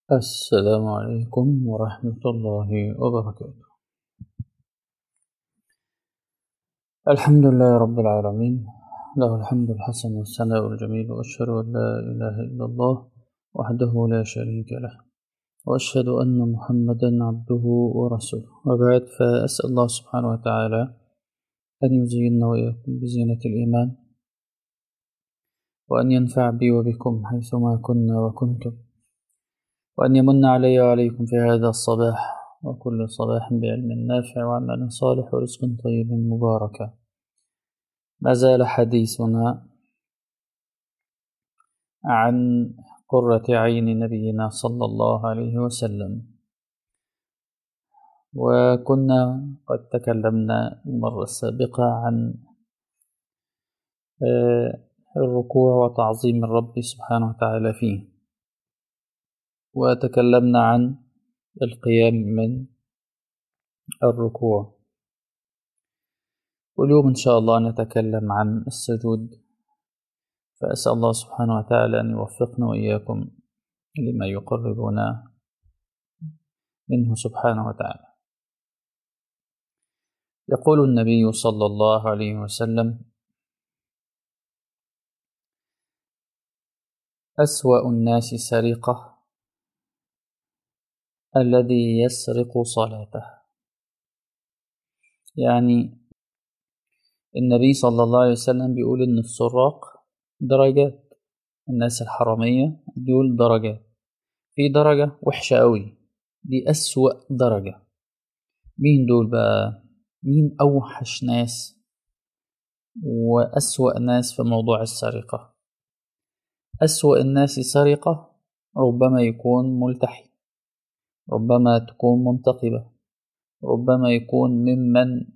السلام عليكم ورحمة الله وبركاته الحمد لله رب العالمين له الحمد الحسن والثناء الجميل وأشهد أن لا إله إلا الله وحده لا شريك له وأشهد أن محمدا عبده ورسوله وبعد فأسأل الله سبحانه وتعالى أن يزيننا وإياكم بزينة الإيمان وأن ينفع بي وبكم حيثما كنا وكنتم وأن يمن علي وعليكم في هذا الصباح وكل صباح بعلم نافع وعمل صالح ورزق طيب مباركا ما زال حديثنا عن قرة عين نبينا صلى الله عليه وسلم وكنا قد تكلمنا المرة السابقة عن الركوع وتعظيم الرب سبحانه وتعالى فيه وتكلمنا عن القيام من الركوع واليوم إن شاء الله نتكلم عن السجود فأسأل الله سبحانه وتعالى أن يوفقنا وإياكم لما يقربنا منه سبحانه وتعالى يقول النبي صلى الله عليه وسلم أسوأ الناس سرقة الذي يسرق صلاته يعني النبي صلى الله عليه وسلم بيقول إن السراق درجات الناس الحرامية دول درجات في درجة وحشة قوي دي أسوأ درجة مين دول بقى مين أوحش ناس وأسوأ ناس في موضوع السرقة أسوأ الناس سرقة ربما يكون ملتحي ربما تكون منتقبة ربما يكون ممن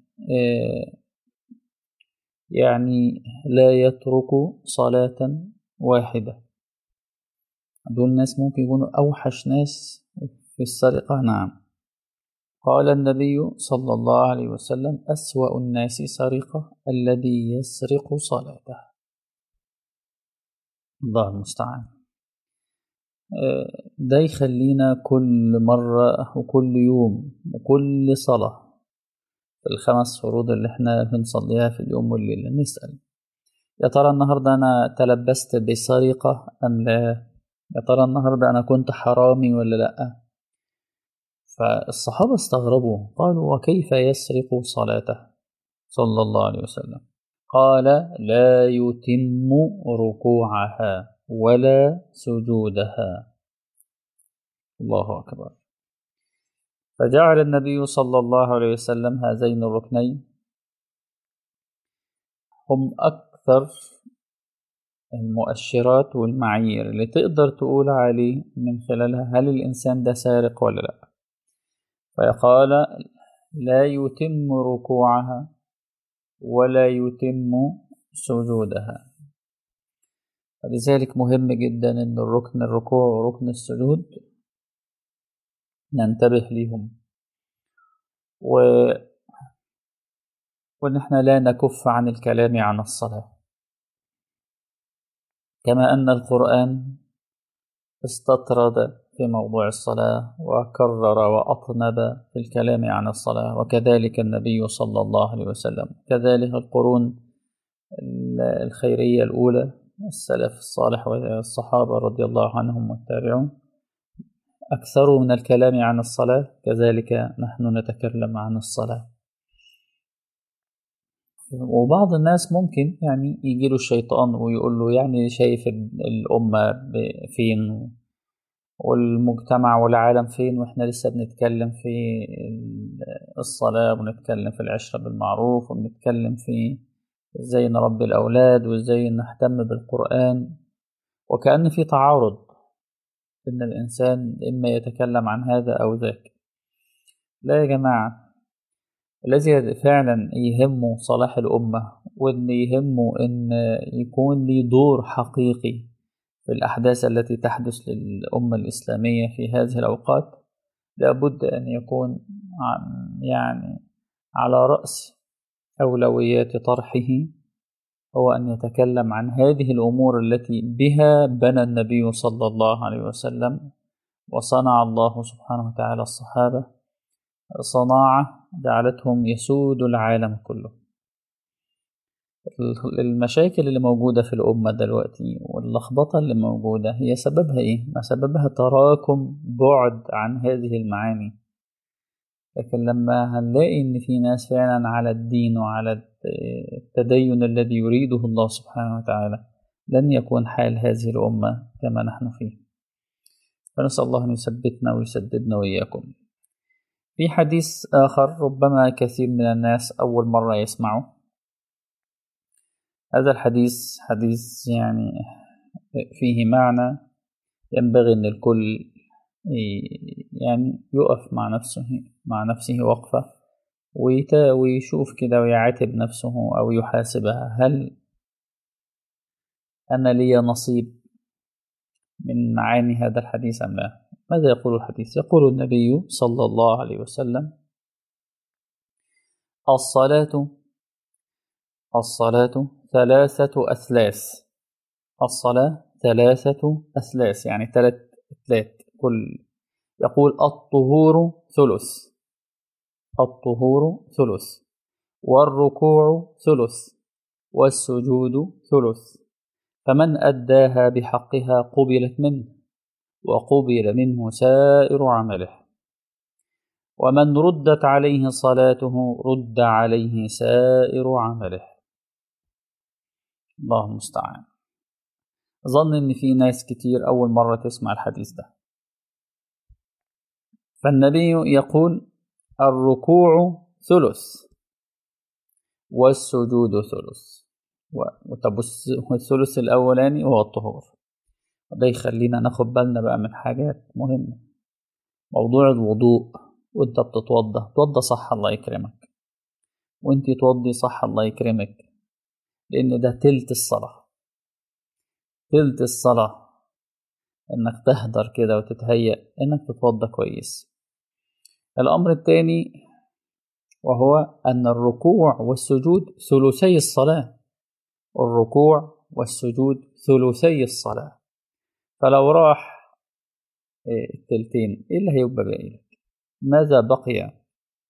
يعني لا يترك صلاة واحدة دول ناس ممكن يكونوا أوحش ناس في السرقة نعم قال النبي صلى الله عليه وسلم أسوأ الناس سرقة الذي يسرق صلاته الله المستعان ده يخلينا كل مرة وكل يوم وكل صلاة في الخمس فروض اللي احنا بنصليها في اليوم والليلة نسأل يا ترى النهاردة أنا تلبست بسرقة أم لا يا ترى النهاردة أنا كنت حرامي ولا لأ فالصحابة استغربوا قالوا وكيف يسرق صلاته صلى الله عليه وسلم قال لا يتم ركوعها ولا سجودها الله أكبر فجعل النبي صلى الله عليه وسلم هذين الركنين هم أكثر المؤشرات والمعايير اللي تقدر تقول عليه من خلالها هل الإنسان ده سارق ولا لا فقال لا يتم ركوعها ولا يتم سجودها فلذلك مهم جدا ان الركن الركوع وركن السجود ننتبه ليهم و... وان احنا لا نكف عن الكلام عن الصلاة كما ان القرآن استطرد في موضوع الصلاة وكرر وأطنب في الكلام عن الصلاة وكذلك النبي صلى الله عليه وسلم كذلك القرون الخيرية الأولى السلف الصالح والصحابة رضي الله عنهم والتابعون أكثروا من الكلام عن الصلاة كذلك نحن نتكلم عن الصلاة وبعض الناس ممكن يعني يجي له الشيطان ويقول له يعني شايف الأمة فين والمجتمع والعالم فين واحنا لسه بنتكلم في الصلاة ونتكلم في العشرة بالمعروف ونتكلم في ازاي نربي الأولاد وازاي نهتم بالقرآن وكأن في تعارض إن الإنسان إما يتكلم عن هذا أو ذاك لا يا جماعة الذي فعلا يهمه صلاح الأمة وإن يهمه إن يكون لي دور حقيقي في الأحداث التي تحدث للأمة الإسلامية في هذه الأوقات لابد أن يكون يعني على رأس أولويات طرحه هو أن يتكلم عن هذه الأمور التي بها بنى النبي صلى الله عليه وسلم وصنع الله سبحانه وتعالى الصحابة صناعة جعلتهم يسودوا العالم كله المشاكل اللي موجودة في الأمة دلوقتي واللخبطة اللي موجودة هي سببها إيه؟ ما سببها تراكم بعد عن هذه المعاني لكن لما هنلاقي إن في ناس فعلا على الدين وعلى التدين الذي يريده الله سبحانه وتعالى لن يكون حال هذه الأمة كما نحن فيه فنسأل الله أن يثبتنا ويسددنا وإياكم في حديث آخر ربما كثير من الناس أول مرة يسمعه هذا الحديث حديث يعني فيه معنى ينبغي أن الكل يعني يقف مع نفسه مع نفسه وقفة ويشوف كده ويعاتب نفسه أو يحاسبها هل أنا لي نصيب من معاني هذا الحديث أم لا ماذا يقول الحديث يقول النبي صلى الله عليه وسلم الصلاة الصلاة ثلاثة أثلاث الصلاة ثلاثة أثلاث يعني ثلاث ثلاث كل يقول الطهور ثلث الطهور ثلث والركوع ثلث والسجود ثلث فمن أداها بحقها قبلت منه وقبل منه سائر عمله ومن ردت عليه صلاته رد عليه سائر عمله الله المستعان ظن ان في ناس كتير اول مرة تسمع الحديث ده فالنبي يقول الركوع ثلث والسجود ثلث والثلث الاولاني هو الطهور وده يخلينا ناخد بالنا بقى من حاجات مهمة موضوع الوضوء وانت بتتوضى توضى صح الله يكرمك وانت توضي صح الله يكرمك لان ده تلت الصلاة تلت الصلاة انك تهدر كده وتتهيأ انك تتوضى كويس الامر الثاني وهو ان الركوع والسجود ثلثي الصلاة الركوع والسجود ثلثي الصلاة فلو راح التلتين ايه اللي هيبقى باقي لك ماذا بقي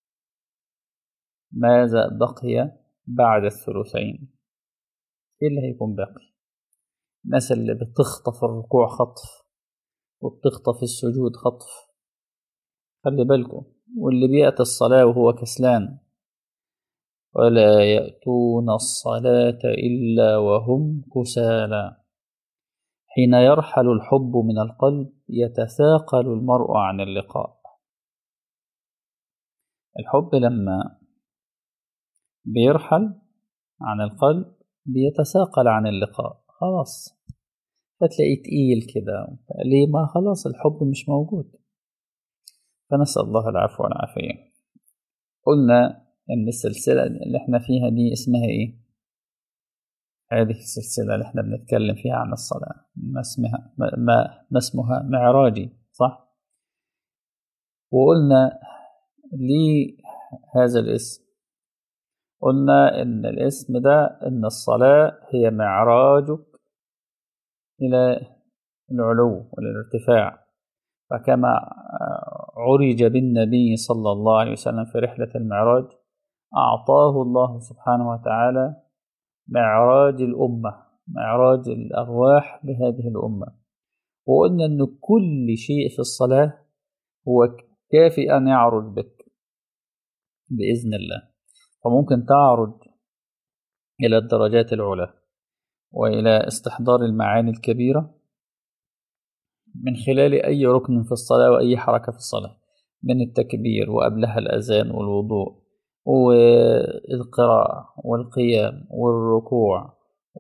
ماذا بقي بعد الثلثين ايه اللي هيكون باقي الناس اللي بتخطف الركوع خطف وبتخطف السجود خطف خلي بالكم واللي بيأتي الصلاة وهو كسلان ولا يأتون الصلاة إلا وهم كسالى حين يرحل الحب من القلب يتثاقل المرء عن اللقاء الحب لما بيرحل عن القلب بيتثاقل عن اللقاء خلاص فتلاقيه تقيل كده ليه ما خلاص الحب مش موجود فنسأل الله العفو والعافية قلنا إن السلسلة اللي احنا فيها دي اسمها ايه هذه السلسلة اللي احنا بنتكلم فيها عن الصلاة ما اسمها ما, ما اسمها معراجي صح وقلنا ليه هذا الاسم قلنا ان الاسم ده ان الصلاة هي معراجك الى العلو والارتفاع فكما عرج بالنبي صلى الله عليه وسلم في رحلة المعراج أعطاه الله سبحانه وتعالى معراج الأمة معراج الأرواح لهذه الأمة وقلنا أن كل شيء في الصلاة هو كافي أن يعرج بك بإذن الله فممكن تعرج إلى الدرجات العلى وإلى استحضار المعاني الكبيرة من خلال أي ركن في الصلاة وأي حركة في الصلاة من التكبير وقبلها الأذان والوضوء والقراءة والقيام والركوع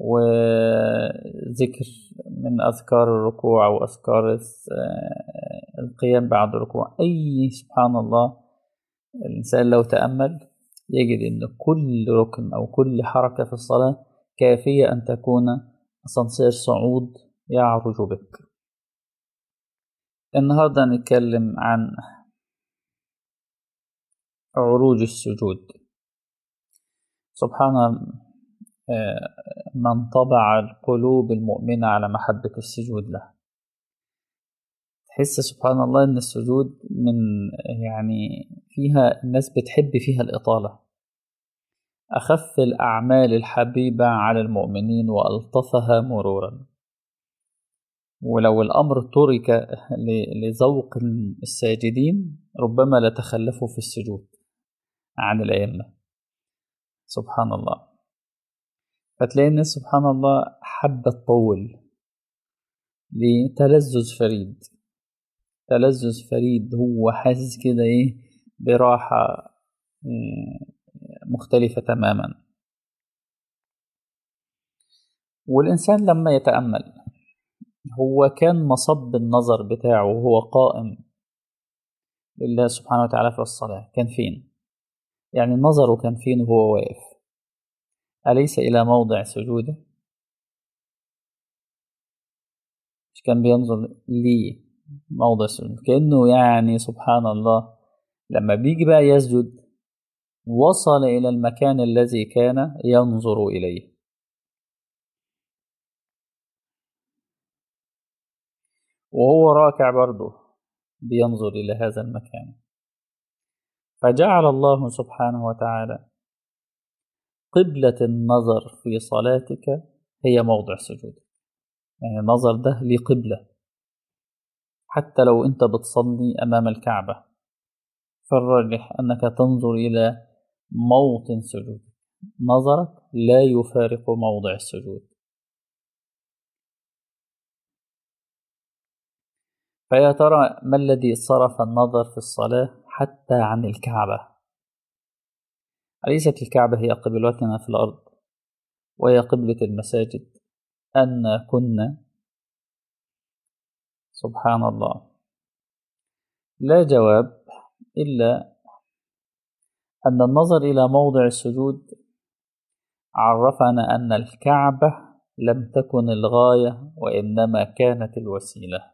وذكر من أذكار الركوع أو أذكار القيام بعد الركوع أي سبحان الله الإنسان لو تأمل يجد أن كل ركن أو كل حركة في الصلاة كافية أن تكون أسانسير صعود يعرج بك النهاردة نتكلم عن عروج السجود سبحان من طبع القلوب المؤمنة على محبة السجود له تحس سبحان الله ان السجود من يعني فيها الناس بتحب فيها الاطاله اخف الاعمال الحبيبه على المؤمنين والطفها مرورا ولو الامر ترك لذوق الساجدين ربما لتخلفوا في السجود عن الائمه سبحان الله فتلاقي الناس سبحان الله حابه تطول لتلذذ فريد تلذذ فريد هو حاسس كده ايه براحة مختلفة تماما والإنسان لما يتأمل هو كان مصب النظر بتاعه وهو قائم لله سبحانه وتعالى في الصلاة كان فين يعني نظره كان فين وهو واقف أليس إلى موضع سجوده مش كان بينظر ليه موضع السجود كأنه يعني سبحان الله لما بيجي بقى يسجد وصل إلى المكان الذي كان ينظر إليه وهو راكع برضه بينظر إلى هذا المكان فجعل الله سبحانه وتعالى قبلة النظر في صلاتك هي موضع سجودك يعني النظر ده ليه قبلة حتى لو أنت بتصلي أمام الكعبة فالراجح أنك تنظر إلى موطن سجودك نظرك لا يفارق موضع السجود فيا ترى ما الذي صرف النظر في الصلاة حتى عن الكعبة أليست الكعبة هي قبلتنا في الأرض وهي قبلة المساجد أن كنا سبحان الله لا جواب إلا أن النظر إلى موضع السجود عرفنا أن الكعبة لم تكن الغاية وإنما كانت الوسيلة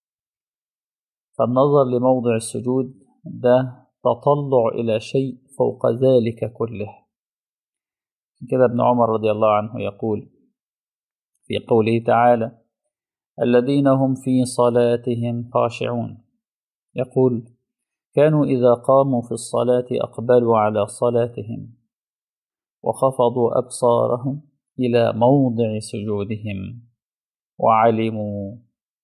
فالنظر لموضع السجود ده تطلع إلى شيء فوق ذلك كله كده ابن عمر رضي الله عنه يقول في قوله تعالى الذين هم في صلاتهم خاشعون يقول كانوا إذا قاموا في الصلاة أقبلوا على صلاتهم وخفضوا أبصارهم إلى موضع سجودهم وعلموا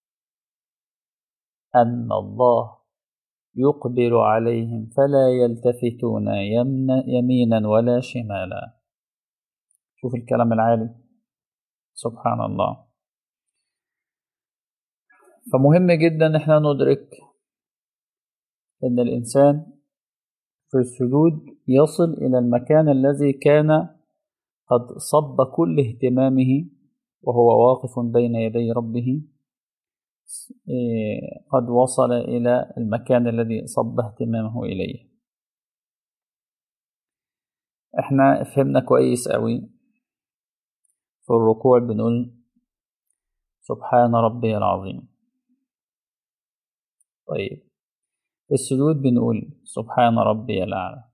أن الله يقبل عليهم فلا يلتفتون يمينا ولا شمالا شوف الكلام العالي سبحان الله فمهم جدا احنا ندرك ان الانسان في السجود يصل الى المكان الذي كان قد صب كل اهتمامه وهو واقف بين يدي ربه قد وصل إلى المكان الذي صب اهتمامه إليه احنا فهمنا كويس قوي في الركوع بنقول سبحان ربي العظيم طيب في السجود بنقول سبحان ربي الأعلى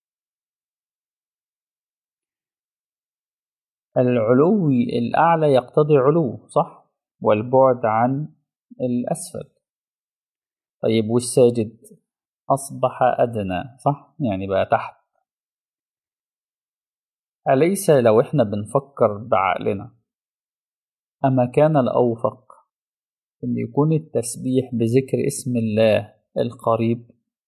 العلو الأعلى يقتضي علو صح والبعد عن الأسفل طيب والساجد أصبح أدنى صح يعني بقى تحت أليس لو إحنا بنفكر بعقلنا أما كان الأوفق إن يكون التسبيح بذكر اسم الله القريب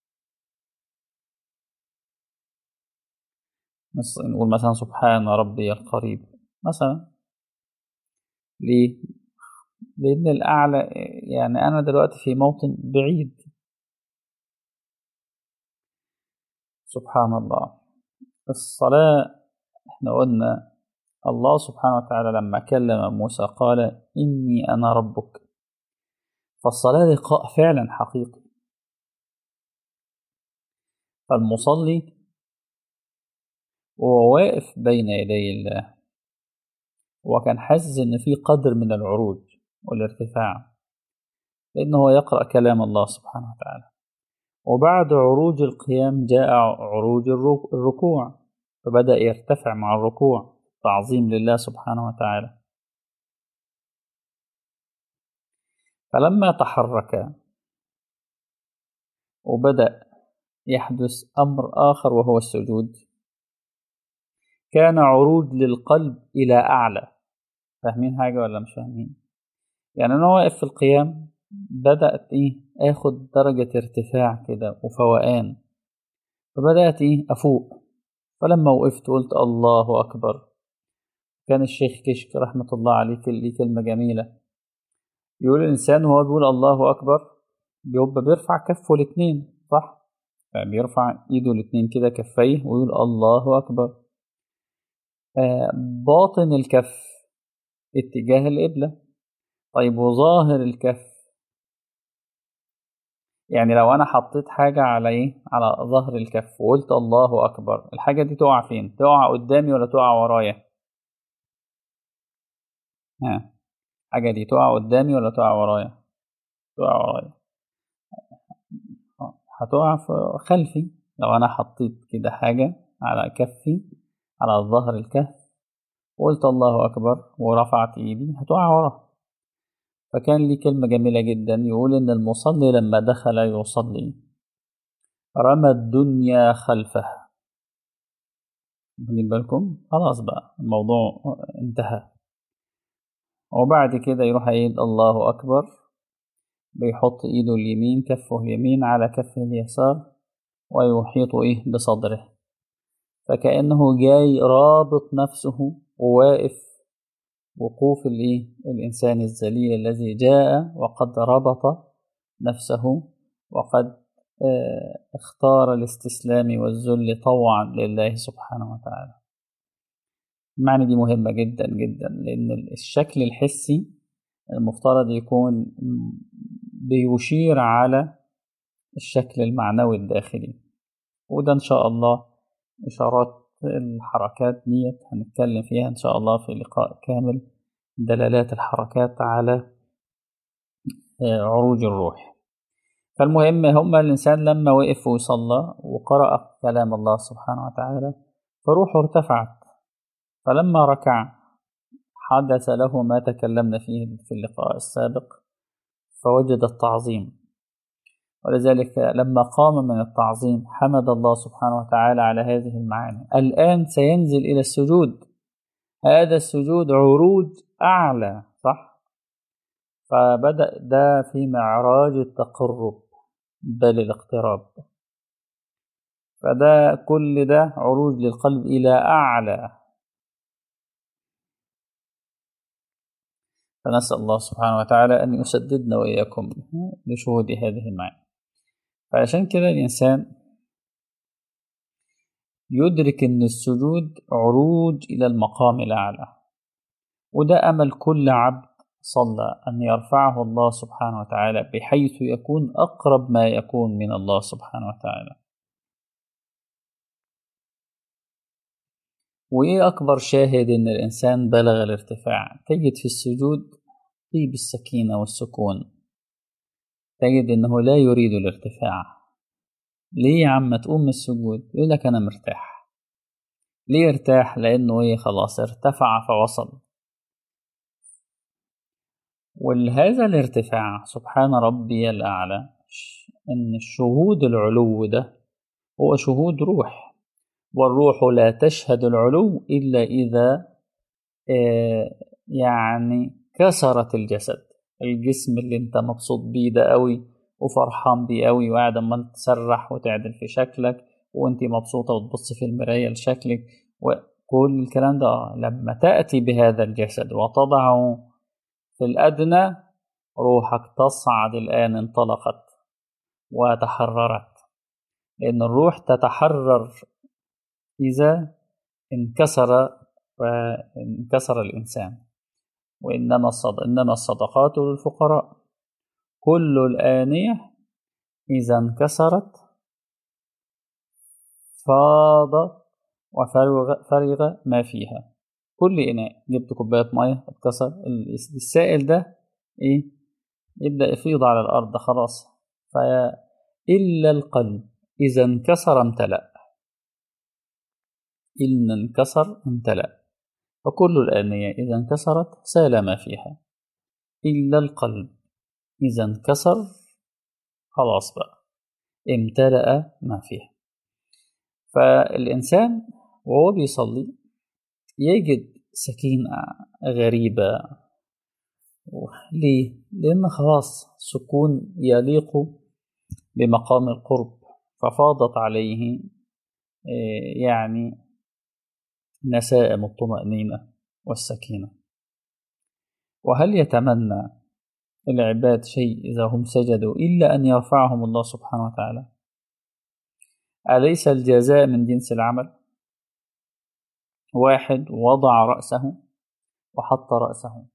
نقول مثلا سبحان ربي القريب مثلا ليه لأن الأعلى يعني أنا دلوقتي في موطن بعيد سبحان الله الصلاة احنا قلنا الله سبحانه وتعالى لما كلم موسى قال إني أنا ربك فالصلاة لقاء فعلا حقيقي فالمصلي وهو واقف بين يدي الله وكان حاسس إن في قدر من العروج والارتفاع لأنه يقرأ كلام الله سبحانه وتعالى وبعد عروج القيام جاء عروج الركوع فبدأ يرتفع مع الركوع تعظيم لله سبحانه وتعالى فلما تحرك وبدأ يحدث أمر آخر وهو السجود كان عروج للقلب إلى أعلى فاهمين حاجة ولا مش فاهمين يعني أنا واقف في القيام بدأت إيه آخد درجة ارتفاع كده وفوقان فبدأت إيه أفوق فلما وقفت قلت الله أكبر كان الشيخ كشك رحمة الله عليه ليه كلمة جميلة يقول الإنسان وهو بيقول الله أكبر بيبقى بيرفع كفه الاتنين صح؟ يعني بيرفع إيده الاتنين كده كفيه ويقول الله أكبر آه باطن الكف اتجاه القبلة طيب وظاهر الكف يعني لو أنا حطيت حاجة على إيه؟ على ظهر الكف وقلت الله أكبر الحاجة دي تقع فين؟ تقع قدامي ولا تقع ورايا؟ ها الحاجة دي تقع قدامي ولا تقع ورايا؟ تقع ورايا هتقع خلفي لو أنا حطيت كده حاجة على كفي على ظهر الكف وقلت الله أكبر ورفعت إيدي هتقع ورا فكان لي كلمة جميلة جدا يقول إن المصلي لما دخل يصلي رمى الدنيا خلفه واخدين بالكم خلاص بقى الموضوع انتهى وبعد كده يروح يقول الله أكبر بيحط إيده اليمين كفه اليمين على كفه اليسار ويحيط إيه بصدره فكأنه جاي رابط نفسه وواقف وقوف الإيه الإنسان الذليل الذي جاء وقد ربط نفسه وقد اختار الاستسلام والذل طوعا لله سبحانه وتعالى المعنى دي مهمة جدا جدا لأن الشكل الحسي المفترض يكون بيشير على الشكل المعنوي الداخلي وده إن شاء الله إشارات الحركات ديت هنتكلم فيها إن شاء الله في لقاء كامل دلالات الحركات على عروج الروح فالمهم هما الإنسان لما وقف وصلى وقرأ كلام الله سبحانه وتعالى فروحه ارتفعت فلما ركع حدث له ما تكلمنا فيه في اللقاء السابق فوجد التعظيم ولذلك لما قام من التعظيم حمد الله سبحانه وتعالى على هذه المعاني الآن سينزل إلى السجود هذا السجود عروج أعلى صح فبدأ ده في معراج التقرب بل الاقتراب فده كل ده عروج للقلب إلى أعلى فنسأل الله سبحانه وتعالى أن يسددنا وإياكم لشهود هذه المعاني فعشان كده الإنسان يدرك أن السجود عروج إلى المقام الأعلى وده أمل كل عبد صلى أن يرفعه الله سبحانه وتعالى بحيث يكون أقرب ما يكون من الله سبحانه وتعالى وإيه أكبر شاهد إن الإنسان بلغ الارتفاع تجد في السجود طيب السكينة والسكون تجد إنه لا يريد الارتفاع ليه يا عم تقوم من السجود يقول لك أنا مرتاح ليه ارتاح لأنه إيه خلاص ارتفع فوصل ولهذا الارتفاع سبحان ربي الأعلى إن الشهود العلو ده هو شهود روح والروح لا تشهد العلو إلا إذا يعني كسرت الجسد الجسم اللي انت مبسوط بيه ده قوي وفرحان بيه قوي وقاعد اما تسرح وتعدل في شكلك وانت مبسوطة وتبص في المراية لشكلك وكل الكلام ده لما تأتي بهذا الجسد وتضعه في الأدنى روحك تصعد الآن انطلقت وتحررت لأن الروح تتحرر إذا انكسر انكسر الإنسان وإنما الصد... إنما الصدقات للفقراء كل الآنية إذا انكسرت فاض وفرغ فرغ ما فيها كل إناء جبت كوباية مية اتكسر السائل ده إيه يبدأ يفيض على الأرض خلاص فإلا القلب إذا انكسر امتلأ إن انكسر امتلأ فكل الآنية إذا انكسرت سال ما فيها إلا القلب إذا انكسر خلاص بقى امتلأ ما فيها فالإنسان وهو بيصلي يجد سكينة غريبة ليه؟ لأن خلاص سكون يليق بمقام القرب ففاضت عليه يعني نسائم الطمأنينة والسكينة وهل يتمنى العباد شيء إذا هم سجدوا إلا أن يرفعهم الله سبحانه وتعالى أليس الجزاء من جنس العمل واحد وضع رأسه وحط رأسه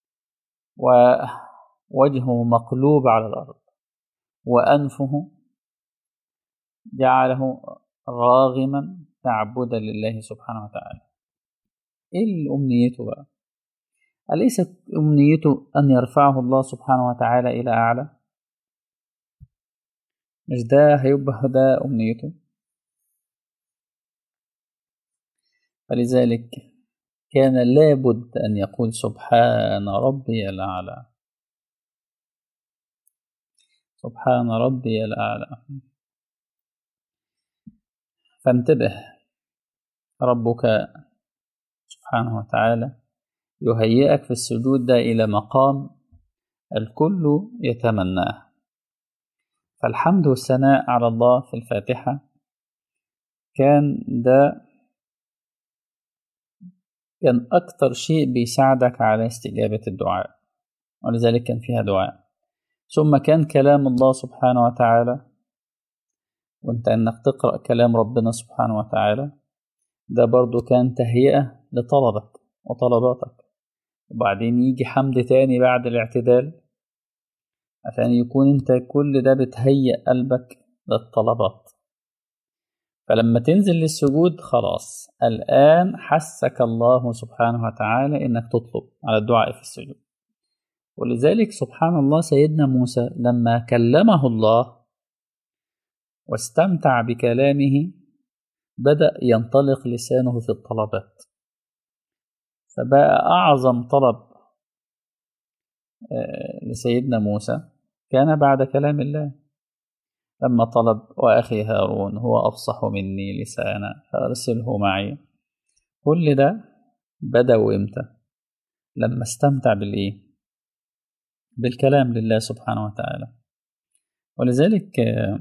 ووجهه مقلوب على الأرض وأنفه جعله راغما تعبدا لله سبحانه وتعالى ايه امنيته بقى اليست امنيته ان يرفعه الله سبحانه وتعالى الى اعلى مش ده هيبقى ده امنيته فلذلك كان لابد ان يقول سبحان ربي الاعلى سبحان ربي الاعلى فانتبه ربك سبحانه وتعالى يهيئك في السجود ده إلى مقام الكل يتمناه فالحمد والثناء على الله في الفاتحة كان ده كان أكتر شيء بيساعدك على استجابة الدعاء ولذلك كان فيها دعاء ثم كان كلام الله سبحانه وتعالى وانت انك تقرأ كلام ربنا سبحانه وتعالى ده برضو كان تهيئة لطلبك وطلباتك وبعدين يجي حمد تاني بعد الاعتدال عشان يكون انت كل ده بتهيئ قلبك للطلبات فلما تنزل للسجود خلاص الآن حسك الله سبحانه وتعالى إنك تطلب على الدعاء في السجود ولذلك سبحان الله سيدنا موسى لما كلمه الله واستمتع بكلامه بدأ ينطلق لسانه في الطلبات فبقى أعظم طلب لسيدنا موسى كان بعد كلام الله لما طلب وأخي هارون هو أفصح مني لسانا فأرسله معي كل ده بدأوا إمتى لما استمتع بالإيه بالكلام لله سبحانه وتعالى ولذلك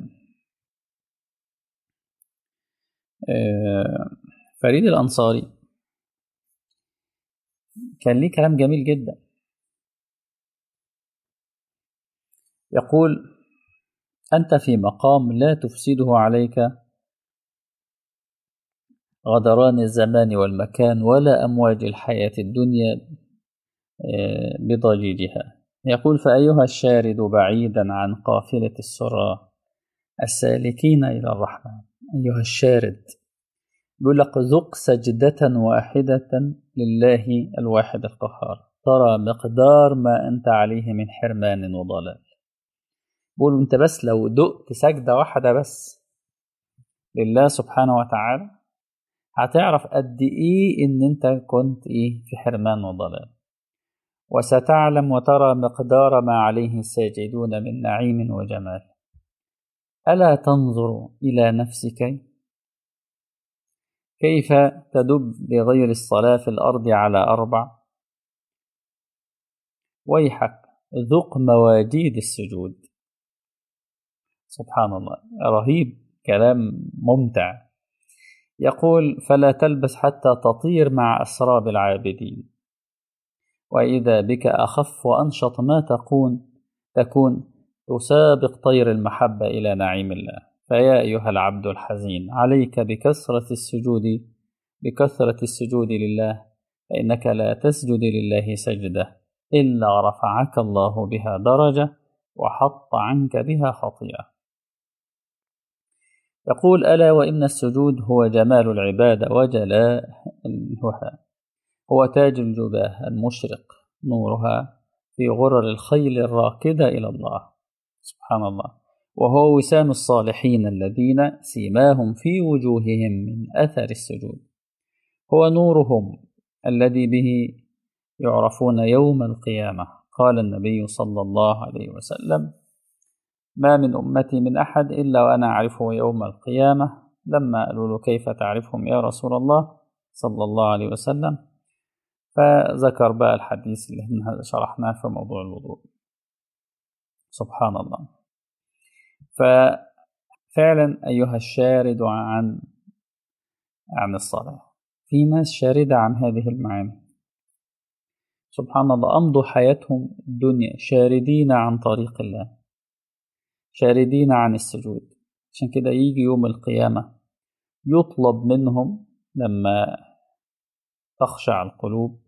فريد الأنصاري كان ليه كلام جميل جدا يقول أنت في مقام لا تفسده عليك غدران الزمان والمكان ولا أمواج الحياة الدنيا بضجيجها يقول فأيها الشارد بعيدا عن قافلة السرى السالكين إلى الرحمن أيها الشارد يقول لك ذق سجدة واحدة لله الواحد القهار ترى مقدار ما أنت عليه من حرمان وضلال بقول أنت بس لو دقت سجدة واحدة بس لله سبحانه وتعالى هتعرف قد إيه إن أنت كنت إيه في حرمان وضلال وستعلم وترى مقدار ما عليه الساجدون من نعيم وجمال ألا تنظر إلى نفسك كيف تدب بغير الصلاة في الأرض على أربع ويحك ذق مواجيد السجود سبحان الله رهيب كلام ممتع يقول فلا تلبس حتى تطير مع أسراب العابدين وإذا بك أخف وأنشط ما تكون تكون تسابق طير المحبة إلى نعيم الله فيا أيها العبد الحزين عليك بكثرة السجود بكثرة السجود لله فإنك لا تسجد لله سجدة إلا رفعك الله بها درجة وحط عنك بها خطيئة يقول ألا وإن السجود هو جمال العبادة وجلاء الهها هو تاج الجباه المشرق نورها في غرر الخيل الراكدة إلى الله سبحان الله وهو وسام الصالحين الذين سيماهم في وجوههم من أثر السجود هو نورهم الذي به يعرفون يوم القيامة قال النبي صلى الله عليه وسلم ما من أمتي من أحد إلا وأنا أعرفه يوم القيامة لما قالوا له كيف تعرفهم يا رسول الله صلى الله عليه وسلم فذكر بقى الحديث اللي احنا شرحناه في موضوع الوضوء سبحان الله ففعلا أيها الشارد عن عن الصلاة في ناس شاردة عن هذه المعاني سبحان الله أمضوا حياتهم الدنيا شاردين عن طريق الله شاردين عن السجود عشان كده يجي يوم القيامة يطلب منهم لما تخشع القلوب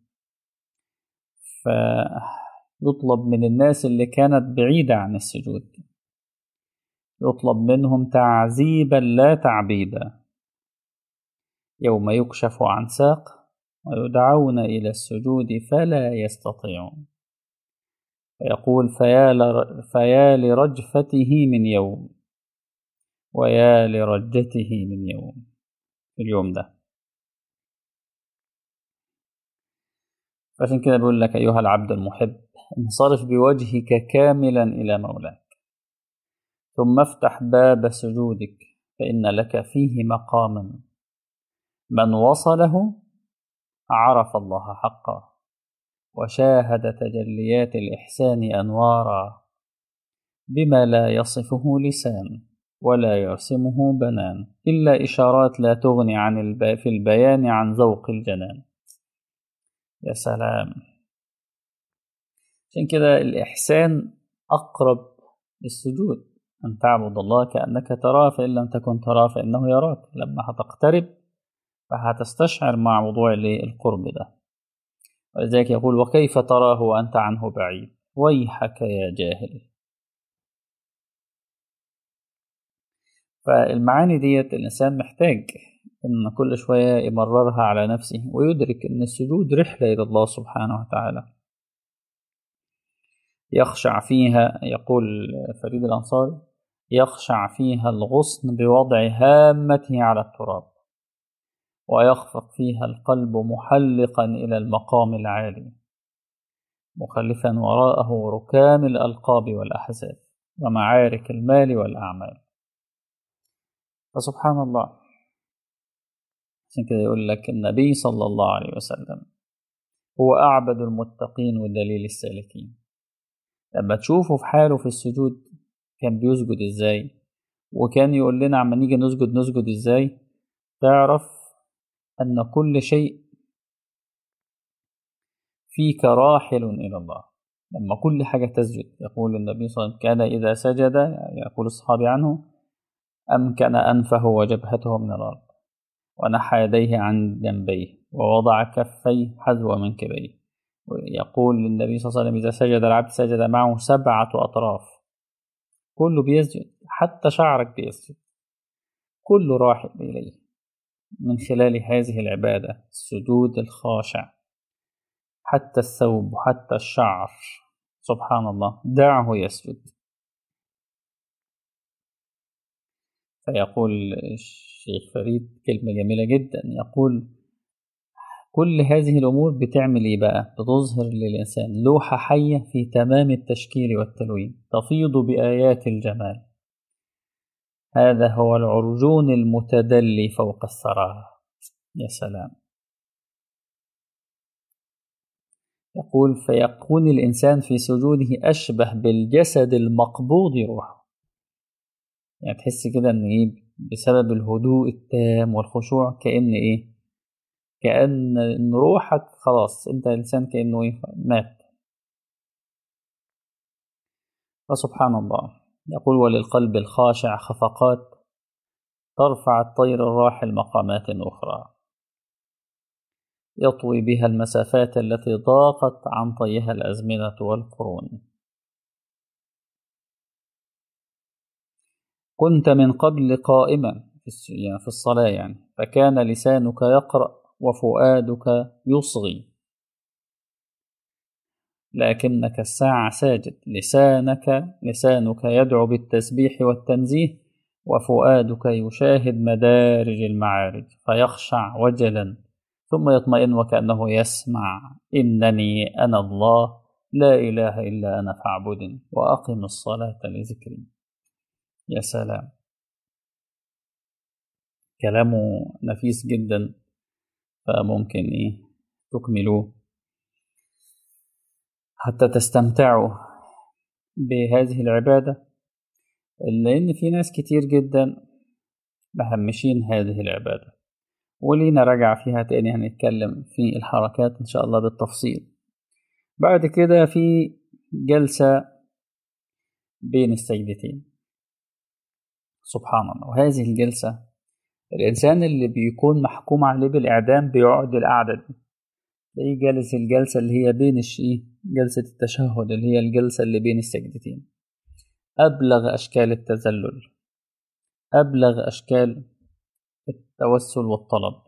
فيطلب من الناس اللي كانت بعيدة عن السجود يطلب منهم تعذيبا لا تعبيدا يوم يكشف عن ساق ويدعون إلى السجود فلا يستطيعون فيقول فيا, لر فيا لرجفته من يوم ويا لرجته من يوم اليوم ده عشان كده بيقول لك أيها العبد المحب انصرف بوجهك كاملا إلى مولاك ثم افتح باب سجودك فإن لك فيه مقاما من وصله عرف الله حقا وشاهد تجليات الإحسان أنوارا بما لا يصفه لسان ولا يرسمه بنان إلا إشارات لا تغني عن الب... في البيان عن ذوق الجنان يا سلام عشان كده الإحسان أقرب للسجود أن تعبد الله كأنك تراه فإن لم تكن تراه فإنه يراك لما هتقترب فهتستشعر مع موضوع القرب ده ولذلك يقول وكيف تراه وأنت عنه بعيد ويحك يا جاهل فالمعاني ديت الإنسان محتاج إن كل شوية يمررها على نفسه ويدرك إن السجود رحلة إلى الله سبحانه وتعالى يخشع فيها يقول فريد الأنصاري يخشع فيها الغصن بوضع هامته على التراب ويخفق فيها القلب محلقا إلى المقام العالي مخلفا وراءه ركام الألقاب والأحزاب ومعارك المال والأعمال فسبحان الله عشان كده يقول لك النبي صلى الله عليه وسلم هو أعبد المتقين ودليل السالكين لما تشوفه في حاله في السجود كان بيسجد ازاي وكان يقول لنا عما نيجي نسجد نسجد ازاي تعرف أن كل شيء فيك راحل إلى الله لما كل حاجة تسجد يقول النبي صلى الله عليه وسلم كان إذا سجد يقول الصحابي عنه أمكن أنفه وجبهته من الأرض ونحى يديه عن جنبيه ووضع كفيه حذو منكبيه يقول النبي صلى الله عليه وسلم إذا سجد العبد سجد معه سبعة أطراف كله بيسجد حتى شعرك بيسجد كله راح إليه من خلال هذه العبادة السجود الخاشع حتى الثوب وحتى الشعر سبحان الله دعه يسجد فيقول الشيخ فريد كلمة جميلة جدا يقول كل هذه الأمور بتعمل إيه بقى؟ بتظهر للإنسان لوحة حية في تمام التشكيل والتلوين تفيض بآيات الجمال هذا هو العرجون المتدلي فوق الثرى يا سلام يقول فيكون الإنسان في سجوده أشبه بالجسد المقبوض روحه يعني تحس كده إن إيه بسبب الهدوء التام والخشوع كأن إيه كأن إن روحك خلاص أنت إنسان كأنه إيه مات فسبحان الله يقول وللقلب الخاشع خفقات ترفع الطير الراحل مقامات أخرى يطوي بها المسافات التي ضاقت عن طيها الأزمنة والقرون كنت من قبل قائما يعني في الصلاة يعني فكان لسانك يقرأ وفؤادك يصغي لكنك الساعة ساجد لسانك لسانك يدعو بالتسبيح والتنزيه وفؤادك يشاهد مدارج المعارج فيخشع وجلا ثم يطمئن وكأنه يسمع إنني أنا الله لا إله إلا أنا فاعبدني وأقم الصلاة لذكري يا سلام كلامه نفيس جدا فممكن ايه تكملوه حتى تستمتعوا بهذه العبادة لأن في ناس كتير جدا مهمشين هذه العبادة ولينا رجع فيها تاني هنتكلم في الحركات إن شاء الله بالتفصيل بعد كده في جلسة بين السجدتين سبحان الله وهذه الجلسة الإنسان اللي بيكون محكوم عليه بالإعدام بيقعد القعدة دي تلاقيه جالس الجلسة اللي هي بين الشيء جلسة التشهد اللي هي الجلسة اللي بين السجدتين أبلغ أشكال التذلل أبلغ أشكال التوسل والطلب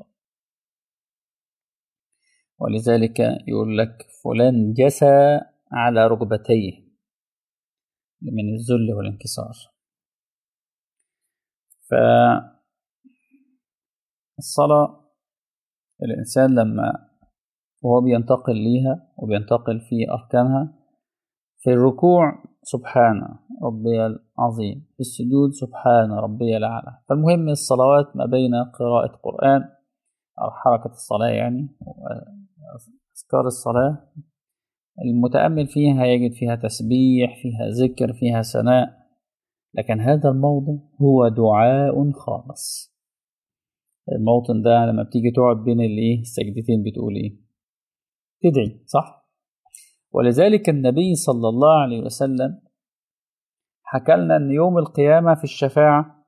ولذلك يقول لك فلان جسى على ركبتيه من الذل والانكسار فالصلاة الإنسان لما وهو بينتقل ليها وبينتقل في أركانها في الركوع سبحان ربي العظيم في السجود سبحان ربي الأعلى فالمهم الصلوات ما بين قراءة قرآن أو حركة الصلاة يعني أذكار الصلاة المتأمل فيها يجد فيها تسبيح فيها ذكر فيها ثناء لكن هذا الموضع هو دعاء خالص الموطن ده لما بتيجي تقعد بين الايه السجدتين بتقول ايه تدعي صح ولذلك النبي صلى الله عليه وسلم حكى لنا ان يوم القيامه في الشفاعه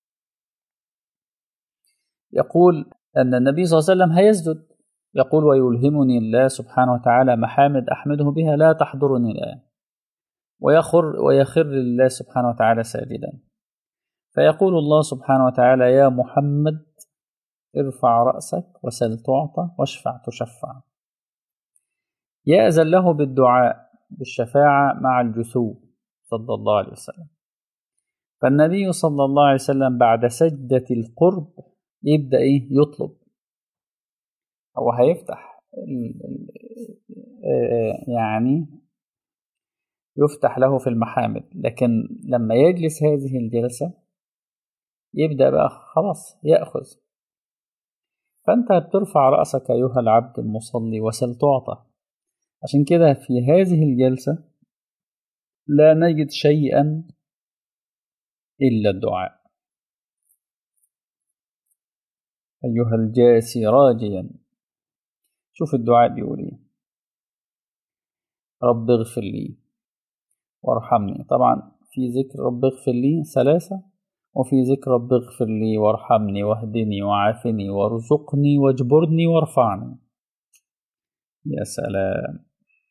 يقول ان النبي صلى الله عليه وسلم هيسجد يقول ويلهمني الله سبحانه وتعالى محامد احمده بها لا تحضرني الان ويخر ويخر لله سبحانه وتعالى ساجدا فيقول الله سبحانه وتعالى يا محمد ارفع رأسك وسل تعطى واشفع تشفع يأذن له بالدعاء بالشفاعة مع الجثو صلى الله عليه وسلم فالنبي صلى الله عليه وسلم بعد سجدة القرب يبدأ إيه يطلب هو هيفتح يعني يفتح له في المحامد لكن لما يجلس هذه الجلسة يبدأ بقى خلاص يأخذ فأنت بترفع رأسك أيها العبد المصلي وسل تعطى عشان كده في هذه الجلسة لا نجد شيئا إلا الدعاء أيها الجاسي راجيا شوف الدعاء بيقول إيه رب اغفر لي وارحمني طبعا في ذكر رب اغفر لي ثلاثة وفي ذكر رب اغفر لي وارحمني واهدني وعافني وارزقني واجبرني وارفعني يا سلام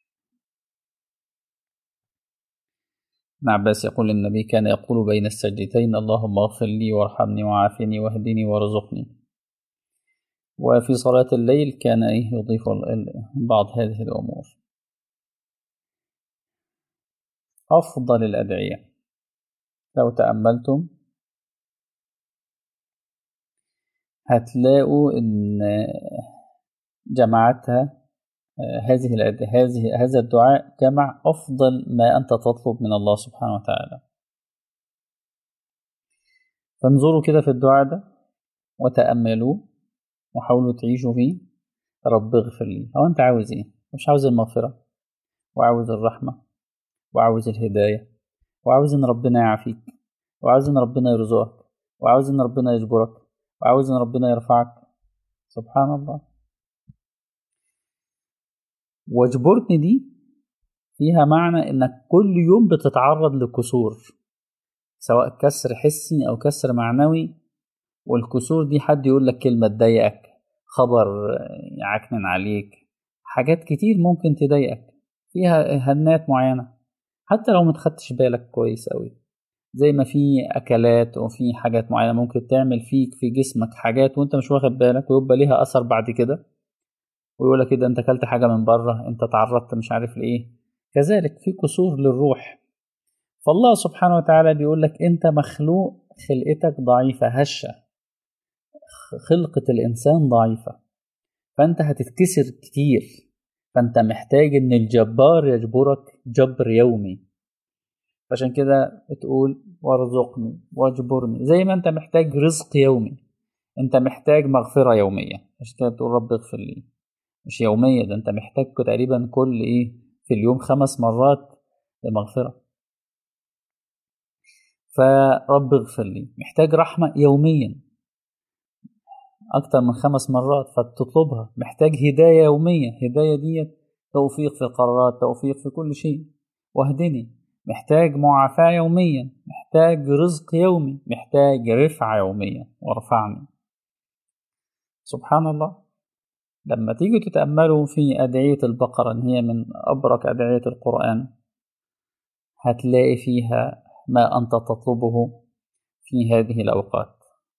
ابن عباس يقول النبي كان يقول بين السجدتين اللهم اغفر لي وارحمني وعافني واهدني وارزقني وفي صلاة الليل كان يضيف بعض هذه الأمور أفضل الأدعية لو تأملتم هتلاقوا إن جماعتها هذه هذه هذا الدعاء جمع أفضل ما أنت تطلب من الله سبحانه وتعالى فانظروا كده في الدعاء ده وتأملوه وحاولوا تعيشوا فيه رب اغفر لي هو أنت عاوز إيه؟ مش عاوز المغفرة وعاوز الرحمة وعاوز الهداية وعاوز إن ربنا يعافيك وعاوز إن ربنا يرزقك وعاوز إن ربنا يجبرك وعاوز إن ربنا يرفعك سبحان الله واجبرني دي فيها معنى انك كل يوم بتتعرض لكسور سواء كسر حسي او كسر معنوي والكسور دي حد يقول لك كلمة تضايقك خبر يعكنن عليك حاجات كتير ممكن تضايقك فيها هنات معينة حتى لو متخدتش بالك كويس قوي زي ما في اكلات وفي حاجات معينة ممكن تعمل فيك في جسمك حاجات وانت مش واخد بالك ويبقى ليها اثر بعد كده ويقول لك كده انت اكلت حاجه من بره انت تعرضت مش عارف لايه كذلك في كسور للروح فالله سبحانه وتعالى بيقول لك انت مخلوق خلقتك ضعيفه هشه خلقه الانسان ضعيفه فانت هتتكسر كتير فانت محتاج ان الجبار يجبرك جبر يومي عشان كده بتقول وارزقني واجبرني زي ما انت محتاج رزق يومي انت محتاج مغفرة يومية عشان كده بتقول رب اغفر لي مش يومية ده انت محتاج تقريبا كل ايه في اليوم خمس مرات لمغفرة فرب اغفر لي محتاج رحمة يوميا أكتر من خمس مرات فتطلبها محتاج هداية يومية هداية دي توفيق في القرارات توفيق في كل شيء واهدني محتاج معافاة يوميا محتاج رزق يومي محتاج رفعة يومية وارفعني سبحان الله لما تيجي تتأملوا في أدعية البقرة إن هي من أبرك أدعية القرآن هتلاقي فيها ما أنت تطلبه في هذه الأوقات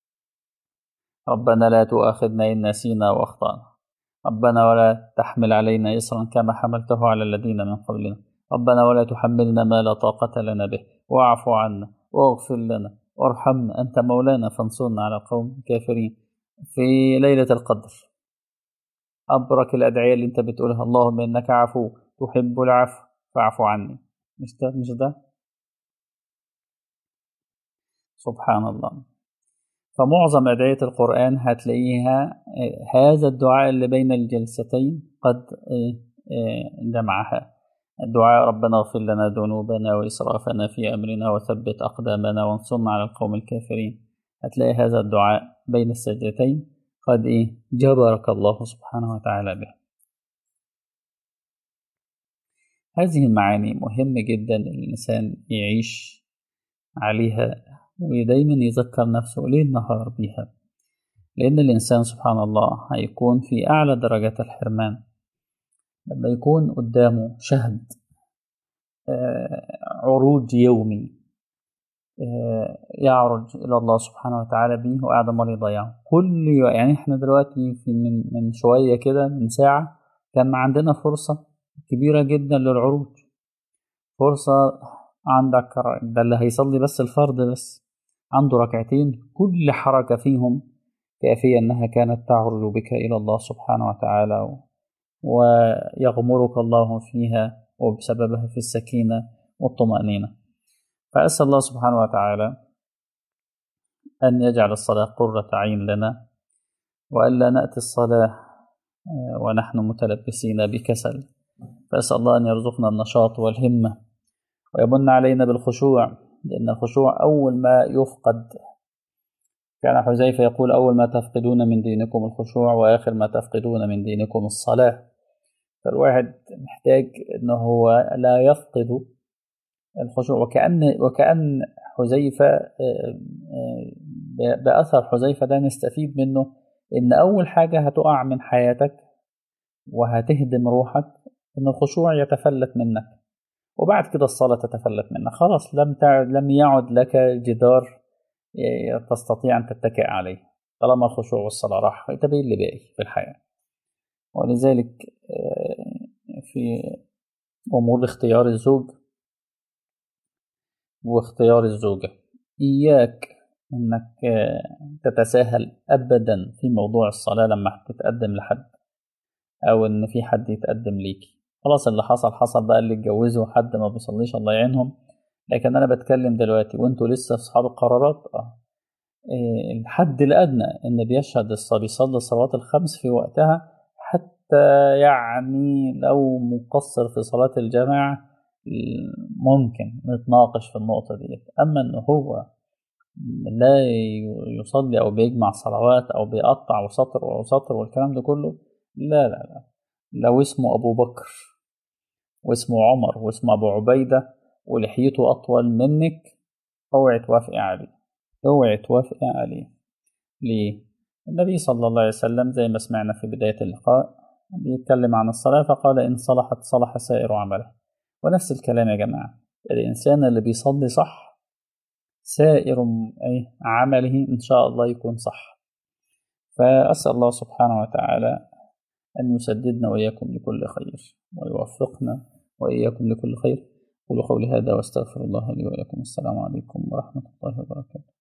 ربنا لا تؤاخذنا إن نسينا وأخطأنا ربنا ولا تحمل علينا إصرا كما حملته على الذين من قبلنا ربنا ولا تحملنا ما لا طاقة لنا به واعف عنا واغفر لنا وارحمنا أنت مولانا فانصرنا على القوم الكافرين في ليلة القدر أبرك الأدعية اللي أنت بتقولها اللهم إنك عفو تحب العفو فاعف عني مش ده مش ده سبحان الله فمعظم أدعية القرآن هتلاقيها هذا الدعاء اللي بين الجلستين قد جمعها الدعاء ربنا اغفر لنا ذنوبنا وإسرافنا في أمرنا وثبت أقدامنا وانصرنا على القوم الكافرين هتلاقي هذا الدعاء بين السجدتين قد إيه جبرك الله سبحانه وتعالى به هذه المعاني مهم جدا الإنسان يعيش عليها ودايما يذكر نفسه ليل نهار بيها لأن الإنسان سبحان الله هيكون في أعلى درجات الحرمان لما يكون قدامه شهد عروج يومي يعرج إلى الله سبحانه وتعالى به وقاعد عمال يضيعه كل يعني احنا دلوقتي في من من شوية كده من ساعة كان عندنا فرصة كبيرة جدا للعروج فرصة عندك ده اللي هيصلي بس الفرض بس عنده ركعتين كل حركة فيهم كافية أنها كانت تعرج بك إلى الله سبحانه وتعالى ويغمرك الله فيها وبسببها في السكينة والطمأنينة فأسأل الله سبحانه وتعالى أن يجعل الصلاة قرة عين لنا وألا نأتي الصلاة ونحن متلبسين بكسل فأسأل الله أن يرزقنا النشاط والهمة ويمن علينا بالخشوع لأن الخشوع أول ما يفقد كان حذيفة يقول أول ما تفقدون من دينكم الخشوع وآخر ما تفقدون من دينكم الصلاة فالواحد محتاج أنه هو لا يفقد الخشوع وكأن وكأن حذيفة بأثر حذيفة ده نستفيد منه إن أول حاجة هتقع من حياتك وهتهدم روحك إن الخشوع يتفلت منك وبعد كده الصلاة تتفلت منك خلاص لم تعد لم يعد لك جدار تستطيع أن تتكئ عليه طالما الخشوع والصلاة راح طب إيه اللي باقي في الحياة ولذلك في أمور اختيار الزوج واختيار الزوجة إياك إنك تتساهل أبدا في موضوع الصلاة لما تتقدم لحد أو إن في حد يتقدم ليكي خلاص اللي حصل حصل بقى اللي اتجوزوا حد ما بيصليش الله يعينهم لكن أنا بتكلم دلوقتي وأنتوا لسه أصحاب القرارات أه إيه الحد الأدنى إن بيشهد الصلاة بيصلي الصلوات الخمس في وقتها حتى يعني لو مقصر في صلاة الجماعة ممكن نتناقش في النقطة دي أما إن هو لا يصلي أو بيجمع صلوات أو بيقطع وسطر وسطر والكلام ده كله لا لا لا لو اسمه أبو بكر واسمه عمر واسمه أبو عبيدة ولحيته أطول منك اوعي توافقي عليه اوعي توافقي عليه ليه؟ النبي صلى الله عليه وسلم زي ما سمعنا في بداية اللقاء بيتكلم عن الصلاة فقال إن صلحت صلح سائر عمله ونفس الكلام يا جماعة الإنسان اللي بيصلي صح سائر عمله إن شاء الله يكون صح فأسأل الله سبحانه وتعالى أن يسددنا وإياكم لكل خير ويوفقنا وإياكم لكل خير قولوا قولي هذا واستغفر الله لي ولكم السلام عليكم ورحمة الله وبركاته